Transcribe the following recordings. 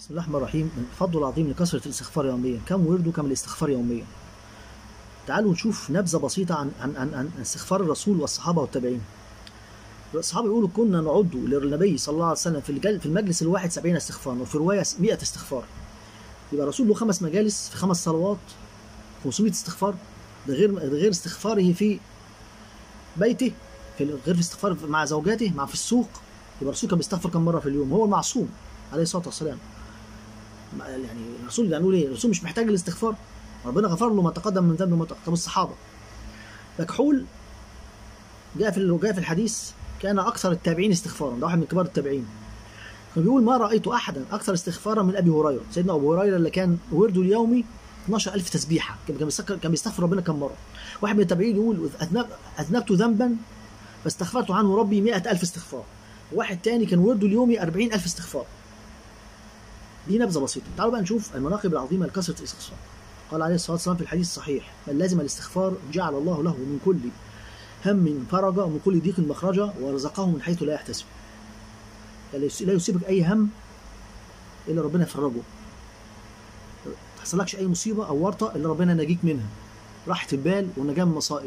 بسم الله الرحمن الرحيم من الفضل العظيم لكثرة الاستغفار يوميا كم ورد وكم الاستغفار يوميا تعالوا نشوف نبذة بسيطة عن عن عن, عن استغفار الرسول والصحابة والتابعين الصحابة يقولوا كنا نعد للنبي صلى الله عليه وسلم في الجل في المجلس الواحد سبعين استغفارا وفي رواية 100 استغفار يبقى الرسول له خمس مجالس في خمس صلوات 500 استغفار ده غير ده غير استغفاره في بيته في غير في استغفار مع زوجاته مع في السوق يبقى الرسول كان بيستغفر كم مرة في اليوم هو المعصوم عليه الصلاة والسلام يعني الرسول يعني نقول ايه الرسول مش محتاج الاستغفار ربنا غفر له ما تقدم من ذنبه وما تقدم الصحابه مكحول جاء في جاء في الحديث كان اكثر التابعين استغفارا ده واحد من كبار التابعين كان بيقول ما رايت احدا اكثر استغفارا من ابي هريره سيدنا ابو هريره اللي كان ورده اليومي 12000 تسبيحه كان كان بيستغفر ربنا كم مره واحد من التابعين يقول أذنب اذنبت ذنبا فاستغفرت عنه ربي 100000 استغفار واحد تاني كان ورده اليومي 40000 استغفار دي نبذه بسيطه تعالوا بقى نشوف المناقب العظيمه لكثره الاستغفار قال عليه الصلاه والسلام في الحديث الصحيح من لازم الاستغفار جعل الله له من كل هم فرجا ومن كل ضيق مخرجا ورزقه من حيث لا يحتسب يعني لا يصيبك اي هم الا ربنا يفرجه ما تحصلكش اي مصيبه او ورطه الا ربنا ينجيك منها راحه البال والنجاه من المصائب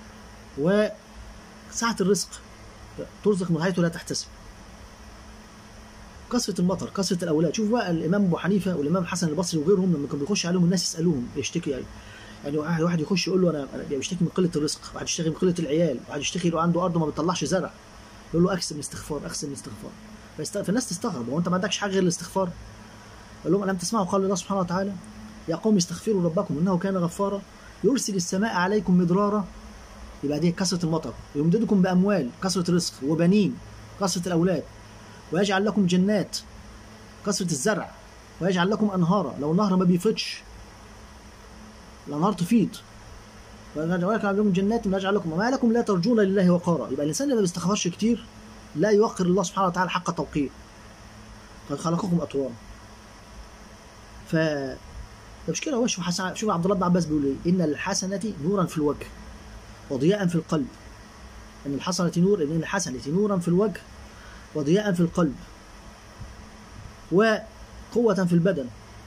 وسعه الرزق ترزق من حيث لا تحتسب كثره المطر كثره الاولاد شوف بقى الامام ابو حنيفه والامام حسن البصري وغيرهم لما كان بيخش عليهم الناس يسالوهم يشتكي يعني يعني واحد واحد يخش يقول له انا بيشتكي من قله الرزق واحد يشتكي من قله العيال واحد يشتكي له عنده ارض ما بتطلعش زرع يقول له اكسب الاستغفار اكسب الاستغفار فالناس تستغرب هو انت ما عندكش حاجه غير الاستغفار قال لهم الم تسمعوا قول الله سبحانه وتعالى يا قوم استغفروا ربكم انه كان غفارا يرسل السماء عليكم مدرارا يبقى دي كثره المطر ويمددكم باموال كثره الرزق وبنين كثره الاولاد ويجعل لكم جنات كثرة الزرع ويجعل لكم أنهارا لو النهر ما بيفيضش الأنهار تفيض ويجعل لكم جنات ويجعل لكم وما لكم لا ترجون لله وقارا يبقى الإنسان اللي ما بيستغفرش كتير لا يوقر الله سبحانه وتعالى حق توقير قد خلقكم أطوارا ف المشكلة هو شوف حسن شوف عبد الله بن عباس بيقول ايه؟ إن الحسنة نورا في الوجه وضياء في القلب إن الحسنة نور إن الحسنة نورا في الوجه وضياء في القلب وقوة في البدن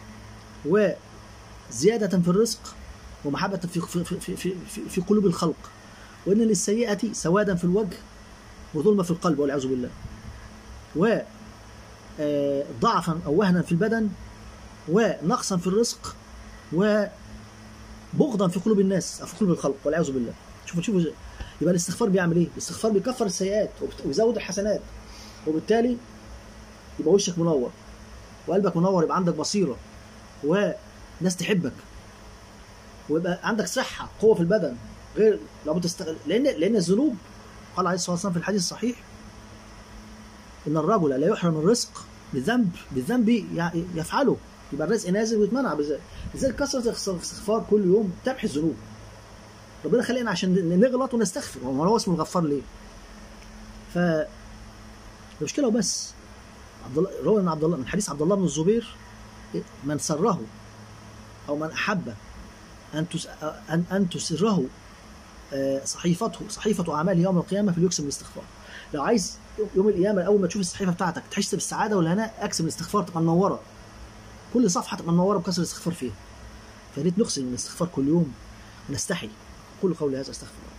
وزيادة في الرزق ومحبة في في في في, في, في قلوب الخلق وإن للسيئة سوادا في الوجه وظلمة في القلب والعياذ بالله و ضعفا أو وهنا في البدن ونقصا في الرزق وبغضا في قلوب الناس أو في قلوب الخلق والعياذ بالله شوفوا شوفوا يبقى الاستغفار بيعمل ايه؟ الاستغفار بيكفر السيئات ويزود الحسنات وبالتالي يبقى وشك منور وقلبك منور يبقى عندك بصيره وناس تحبك ويبقى عندك صحه قوه في البدن غير لو بتستغل لان لان الذنوب قال عليه الصلاه والسلام في الحديث الصحيح ان الرجل لا يحرم الرزق بذنب بذنب يفعله يبقى الرزق نازل ويتمنع لذلك كثره الاستغفار كل يوم تمحي الذنوب ربنا خلقنا عشان نغلط ونستغفر هو اسمه الغفار ليه؟ ف المشكله وبس عبد الله روى من عبد الله من حديث عبد الله بن الزبير من سره او من احب ان ان ان تسره صحيفته صحيفه اعماله يوم القيامه فليكسب الاستغفار لو عايز يوم القيامه اول ما تشوف الصحيفه بتاعتك تحس بالسعاده والهناء اكسب الاستغفار تبقى منوره كل صفحه تبقى منوره بكسر الاستغفار فيها فريت نقسم الاستغفار كل يوم ونستحي كل قولي هذا استغفر الله